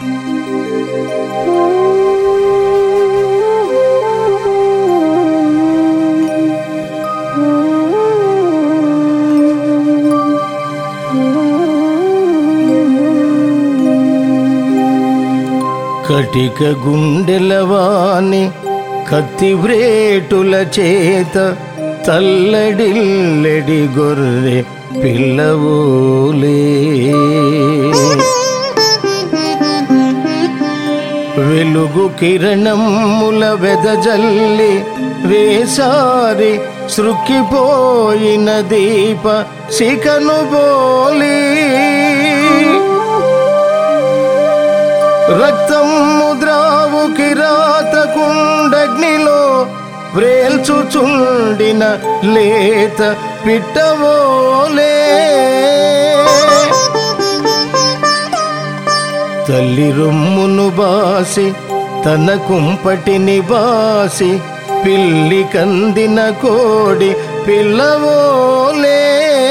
కటిక గుండెలవాని కత్తి వ్రేటుల చేత తల్లడిల్లెడి గొర్రె పిల్లవోలే వెలుగు కిరణముల వెదజల్లి వేసారి సృక్కిపోయిన దీప శిఖను బోలి రక్తం ముద్రావు కిరాత కుండగ్నిలో వ్రేల్చుచుండిన లేత పిట్టవోలే తల్లి రొమ్మును బాసి తన కుంపటిని బాసి పిల్లి కందిన కోడి పిల్లవోలే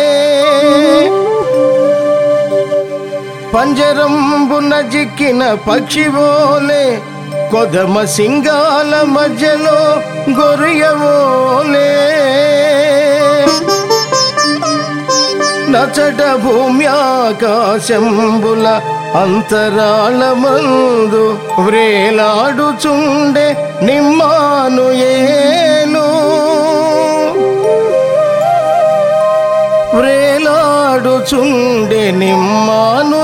పంజరంబున జిక్కిన పక్షివోలే కొదమ సింగాల మధ్యలో గొరియవోలే నచట భూమి ఆకాశంబుల అంతరాళమందు వ్రేలాడుచుండే నిమ్మాను ఏను వ్రేలాడుచుండే నిమ్మాను